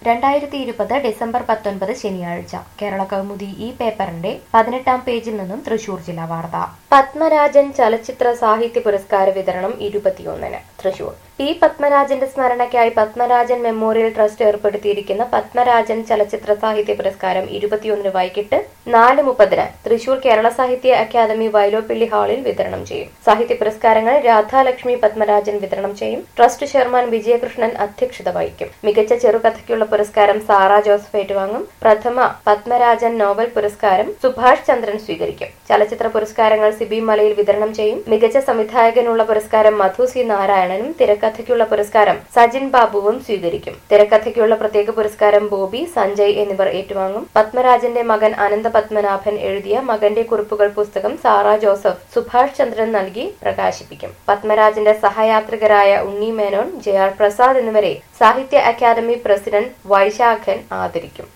രണ്ടായിരത്തി ഇരുപത് ഡിസംബർ പത്തൊൻപത് ശനിയാഴ്ച കേരള കൗമുദി ഈ പേപ്പറിന്റെ പതിനെട്ടാം പേജിൽ നിന്നും തൃശൂർ ജില്ലാ വാർത്ത പത്മരാജൻ ചലച്ചിത്ര സാഹിത്യ പുരസ്കാര വിതരണം ഇരുപത്തിയൊന്നിന് തൃശൂർ പി പത്മരാജന്റെ സ്മരണയ്ക്കായി പത്മരാജൻ മെമ്മോറിയൽ ട്രസ്റ്റ് ഏർപ്പെടുത്തിയിരിക്കുന്ന പത്മരാജൻ ചലച്ചിത്ര സാഹിത്യ പുരസ്കാരം ഇരുപത്തിയൊന്നിന് വൈകിട്ട് നാല് മുപ്പതിന് തൃശൂർ കേരള സാഹിത്യ അക്കാദമി വൈലോപ്പിള്ളി ഹാളിൽ വിതരണം ചെയ്യും സാഹിത്യ പുരസ്കാരങ്ങൾ രാധാലക്ഷ്മി പത്മരാജൻ വിതരണം ചെയ്യും ട്രസ്റ്റ് ചെയർമാൻ വിജയകൃഷ്ണൻ അധ്യക്ഷത വഹിക്കും മികച്ച ചെറുകഥയ്ക്കുള്ള പുരസ്കാരം സാറ ജോസഫ് ഏറ്റുവാങ്ങും പ്രഥമ പത്മരാജൻ നോബൽ പുരസ്കാരം സുഭാഷ് ചന്ദ്രൻ സ്വീകരിക്കും ചലച്ചിത്ര പുരസ്കാരങ്ങൾ സിബി മലയിൽ വിതരണം ചെയ്യും മികച്ച സംവിധായകനുള്ള പുരസ്കാരം മധു സി നാരായണനും തിരക്കഥയ്ക്കുള്ള പുരസ്കാരം സജിൻ ബാബുവും സ്വീകരിക്കും തിരക്കഥയ്ക്കുള്ള പ്രത്യേക പുരസ്കാരം ബോബി സഞ്ജയ് എന്നിവർ ഏറ്റുവാങ്ങും പത്മരാജന്റെ മകൻ അനന്ത പത്മനാഭൻ എഴുതിയ മകന്റെ കുറിപ്പുകൾ പുസ്തകം സാറ ജോസഫ് സുഭാഷ് ചന്ദ്രൻ നൽകി പ്രകാശിപ്പിക്കും പത്മരാജന്റെ സഹയാത്രികരായ ഉണ്ണി മേനോൻ ജെ ആർ പ്രസാദ് എന്നിവരെ സാഹിത്യ അക്കാദമി പ്രസിഡന്റ് വൈശാഖൻ ആദരിക്കും